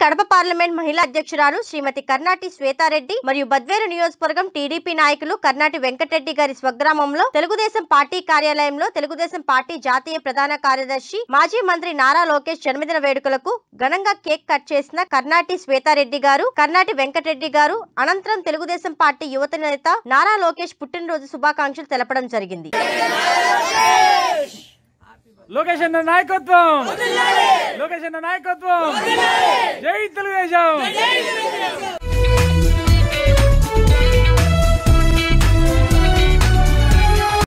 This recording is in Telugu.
కడప పార్లమెంట్ మహిళా అధ్యక్షురాలు శ్రీమతి కర్నాటి శ్వేతారెడ్డి మరియు బద్వేలు నియోజకవర్గం టీడీపీ నాయకులు కర్నాటి వెంకటరెడ్డి గారి స్వగ్రామంలో తెలుగుదేశం పార్టీ కార్యాలయంలో తెలుగుదేశం పార్టీ జాతీయ ప్రధాన కార్యదర్శి మాజీ మంత్రి నారా లోకేష్ జన్మదిన వేడుకలకు ఘనంగా కేక్ కట్ చేసిన కర్నాటి శ్వేతారెడ్డి గారు కర్నాటి వెంకటరెడ్డి గారు అనంతరం తెలుగుదేశం పార్టీ యువత నేత నారా లోకేష్ పుట్టినరోజు శుభాకాంక్షలు తెలపడం జరిగింది లోకేష్ అన్న నాయకత్వం లోకేష్ అన్న నాయకత్వం జై తెలుగుదేశం